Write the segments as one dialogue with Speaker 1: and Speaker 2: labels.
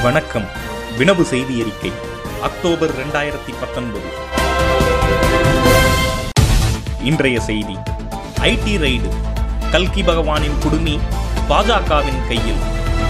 Speaker 1: வணக்கம் வினவு செய்தி அறிக்கை அக்டோபர் இரண்டாயிரத்தி பத்தொன்பது இன்றைய செய்தி ஐடி ரைடு கல்கி பகவானின் குடுமி பாஜகவின் கையில்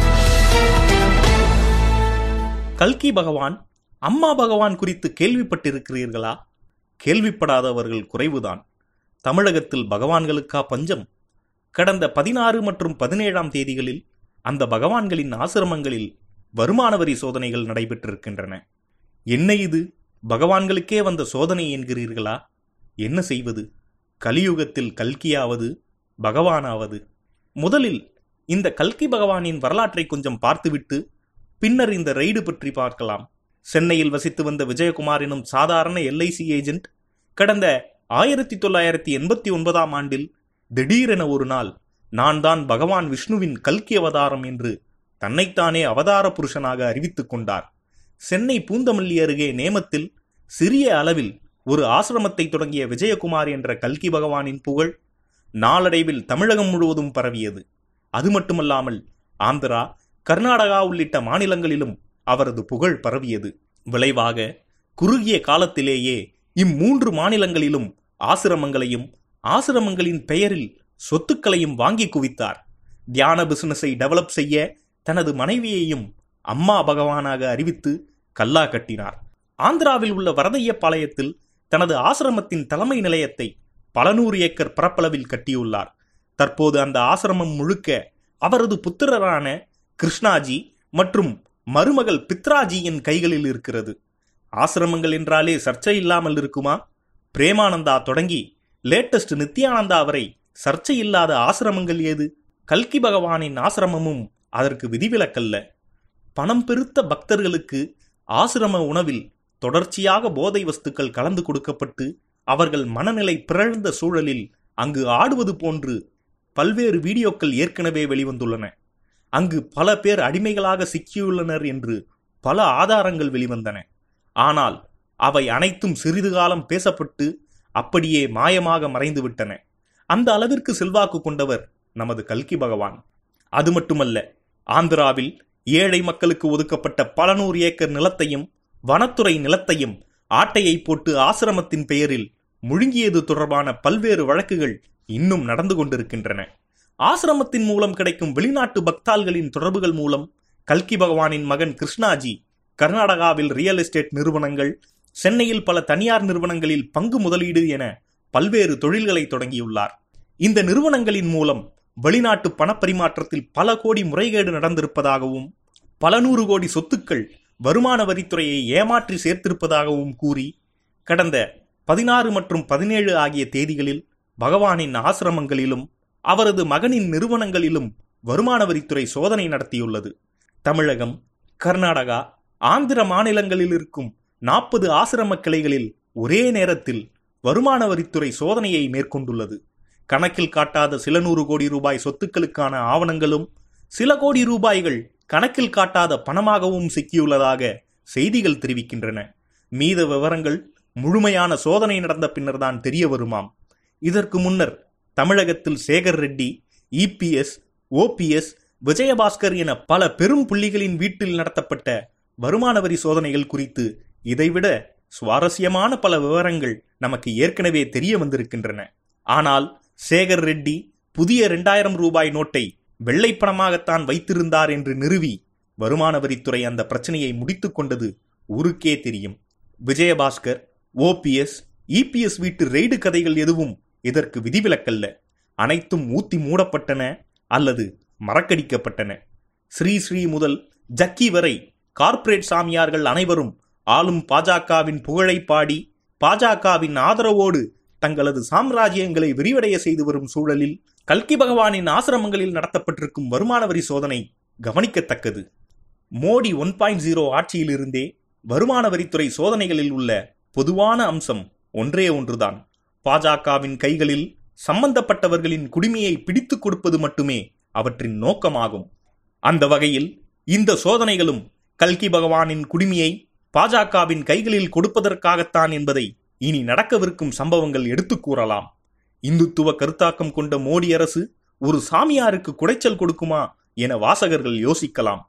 Speaker 1: கல்கி பகவான் அம்மா பகவான் குறித்து கேள்விப்பட்டிருக்கிறீர்களா கேள்விப்படாதவர்கள் குறைவுதான் தமிழகத்தில் பகவான்களுக்கா பஞ்சம் கடந்த பதினாறு மற்றும் பதினேழாம் தேதிகளில் அந்த பகவான்களின் ஆசிரமங்களில் வருமான வரி சோதனைகள் நடைபெற்றிருக்கின்றன என்ன இது பகவான்களுக்கே வந்த சோதனை என்கிறீர்களா என்ன செய்வது கலியுகத்தில் கல்கியாவது பகவானாவது முதலில் இந்த கல்கி பகவானின் வரலாற்றை கொஞ்சம் பார்த்துவிட்டு பின்னர் இந்த ரெய்டு பற்றி பார்க்கலாம் சென்னையில் வசித்து வந்த விஜயகுமார் எனும் சாதாரண எல்ஐசி ஏஜென்ட் கடந்த ஆயிரத்தி தொள்ளாயிரத்தி எண்பத்தி ஒன்பதாம் ஆண்டில் திடீரென ஒரு நாள் நான் தான் பகவான் விஷ்ணுவின் கல்கி அவதாரம் என்று தன்னைத்தானே அவதார புருஷனாக அறிவித்துக் கொண்டார் சென்னை பூந்தமல்லி அருகே நேமத்தில் சிறிய அளவில் ஒரு ஆசிரமத்தை தொடங்கிய விஜயகுமார் என்ற கல்கி பகவானின் புகழ் நாளடைவில் தமிழகம் முழுவதும் பரவியது அது மட்டுமல்லாமல் ஆந்திரா கர்நாடகா உள்ளிட்ட மாநிலங்களிலும் அவரது புகழ் பரவியது விளைவாக குறுகிய காலத்திலேயே இம்மூன்று மாநிலங்களிலும் ஆசிரமங்களையும் ஆசிரமங்களின் பெயரில் சொத்துக்களையும் வாங்கி குவித்தார் தியான பிசினஸை டெவலப் செய்ய தனது மனைவியையும் அம்மா பகவானாக அறிவித்து கல்லா கட்டினார் ஆந்திராவில் உள்ள வரதையப்பாளையத்தில் தனது ஆசிரமத்தின் தலைமை நிலையத்தை பல நூறு ஏக்கர் பரப்பளவில் கட்டியுள்ளார் தற்போது அந்த ஆசிரமம் முழுக்க அவரது புத்திரரான கிருஷ்ணாஜி மற்றும் மருமகள் பித்ராஜியின் கைகளில் இருக்கிறது ஆசிரமங்கள் என்றாலே சர்ச்சை இல்லாமல் இருக்குமா பிரேமானந்தா தொடங்கி லேட்டஸ்ட் நித்யானந்தா வரை சர்ச்சை இல்லாத ஆசிரமங்கள் ஏது கல்கி பகவானின் ஆசிரமமும் அதற்கு விதிவிலக்கல்ல பணம் பெருத்த பக்தர்களுக்கு ஆசிரம உணவில் தொடர்ச்சியாக போதை வஸ்துக்கள் கலந்து கொடுக்கப்பட்டு அவர்கள் மனநிலை பிறழ்ந்த சூழலில் அங்கு ஆடுவது போன்று பல்வேறு வீடியோக்கள் ஏற்கனவே வெளிவந்துள்ளன அங்கு பல பேர் அடிமைகளாக சிக்கியுள்ளனர் என்று பல ஆதாரங்கள் வெளிவந்தன ஆனால் அவை அனைத்தும் சிறிது காலம் பேசப்பட்டு அப்படியே மாயமாக மறைந்துவிட்டன அந்த அளவிற்கு செல்வாக்கு கொண்டவர் நமது கல்கி பகவான் அது மட்டுமல்ல ஆந்திராவில் ஏழை மக்களுக்கு ஒதுக்கப்பட்ட பல நூறு ஏக்கர் நிலத்தையும் வனத்துறை நிலத்தையும் ஆட்டையை போட்டு ஆசிரமத்தின் பெயரில் முழுங்கியது தொடர்பான பல்வேறு வழக்குகள் இன்னும் நடந்து கொண்டிருக்கின்றன ஆசிரமத்தின் மூலம் கிடைக்கும் வெளிநாட்டு பக்தாள்களின் தொடர்புகள் மூலம் கல்கி பகவானின் மகன் கிருஷ்ணாஜி கர்நாடகாவில் ரியல் எஸ்டேட் நிறுவனங்கள் சென்னையில் பல தனியார் நிறுவனங்களில் பங்கு முதலீடு என பல்வேறு தொழில்களை தொடங்கியுள்ளார் இந்த நிறுவனங்களின் மூலம் வெளிநாட்டு பணப்பரிமாற்றத்தில் பல கோடி முறைகேடு நடந்திருப்பதாகவும் பல நூறு கோடி சொத்துக்கள் வருமான வரித்துறையை ஏமாற்றி சேர்த்திருப்பதாகவும் கூறி கடந்த பதினாறு மற்றும் பதினேழு ஆகிய தேதிகளில் பகவானின் ஆசிரமங்களிலும் அவரது மகனின் நிறுவனங்களிலும் வருமான வரித்துறை சோதனை நடத்தியுள்ளது தமிழகம் கர்நாடகா ஆந்திர மாநிலங்களில் இருக்கும் நாற்பது ஆசிரம கிளைகளில் ஒரே நேரத்தில் வருமான வரித்துறை சோதனையை மேற்கொண்டுள்ளது கணக்கில் காட்டாத சில நூறு கோடி ரூபாய் சொத்துக்களுக்கான ஆவணங்களும் சில கோடி ரூபாய்கள் கணக்கில் காட்டாத பணமாகவும் சிக்கியுள்ளதாக செய்திகள் தெரிவிக்கின்றன மீத விவரங்கள் முழுமையான சோதனை நடந்த பின்னர்தான் தெரிய வருமாம் இதற்கு முன்னர் தமிழகத்தில் சேகர் ரெட்டி இபிஎஸ் ஓபிஎஸ் விஜயபாஸ்கர் என பல பெரும் புள்ளிகளின் வீட்டில் நடத்தப்பட்ட வருமான வரி சோதனைகள் குறித்து இதைவிட சுவாரஸ்யமான பல விவரங்கள் நமக்கு ஏற்கனவே தெரிய வந்திருக்கின்றன ஆனால் சேகர் ரெட்டி புதிய இரண்டாயிரம் ரூபாய் நோட்டை வெள்ளை பணமாகத்தான் வைத்திருந்தார் என்று நிறுவி வருமான வரித்துறை அந்த பிரச்சனையை முடித்துக் கொண்டது ஊருக்கே தெரியும் விஜயபாஸ்கர் ஓபிஎஸ் இபிஎஸ் வீட்டு ரெய்டு கதைகள் எதுவும் இதற்கு விதிவிலக்கல்ல அனைத்தும் ஊத்தி மூடப்பட்டன அல்லது மறக்கடிக்கப்பட்டன ஸ்ரீ ஸ்ரீ முதல் ஜக்கி வரை கார்ப்பரேட் சாமியார்கள் அனைவரும் ஆளும் பாஜகவின் புகழை பாடி பாஜகவின் ஆதரவோடு தங்களது சாம்ராஜ்யங்களை விரிவடைய செய்து வரும் சூழலில் கல்கி பகவானின் ஆசிரமங்களில் நடத்தப்பட்டிருக்கும் வருமான வரி சோதனை கவனிக்கத்தக்கது மோடி ஒன் பாயிண்ட் ஜீரோ ஆட்சியிலிருந்தே வருமான வரித்துறை சோதனைகளில் உள்ள பொதுவான அம்சம் ஒன்றே ஒன்றுதான் பாஜகவின் கைகளில் சம்பந்தப்பட்டவர்களின் குடிமையை பிடித்துக் கொடுப்பது மட்டுமே அவற்றின் நோக்கமாகும் அந்த வகையில் இந்த சோதனைகளும் கல்கி பகவானின் குடிமையை பாஜகவின் கைகளில் கொடுப்பதற்காகத்தான் என்பதை இனி நடக்கவிருக்கும் சம்பவங்கள் எடுத்துக் கூறலாம் இந்துத்துவ கருத்தாக்கம் கொண்ட மோடி அரசு ஒரு சாமியாருக்கு குடைச்சல் கொடுக்குமா என வாசகர்கள் யோசிக்கலாம்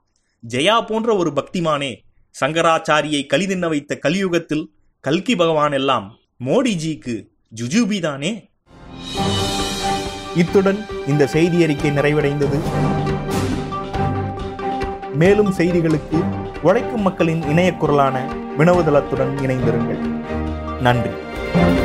Speaker 1: ஜெயா போன்ற ஒரு பக்திமானே சங்கராச்சாரியை கலிதின்ன வைத்த கலியுகத்தில் கல்கி பகவான் எல்லாம் மோடிஜிக்கு ஜுஜூபி தானே இத்துடன் இந்த செய்தி அறிக்கை நிறைவடைந்தது மேலும் செய்திகளுக்கு உழைக்கும் மக்களின் இணைய குரலான வினவுதளத்துடன் இணைந்திருங்கள் நன்றி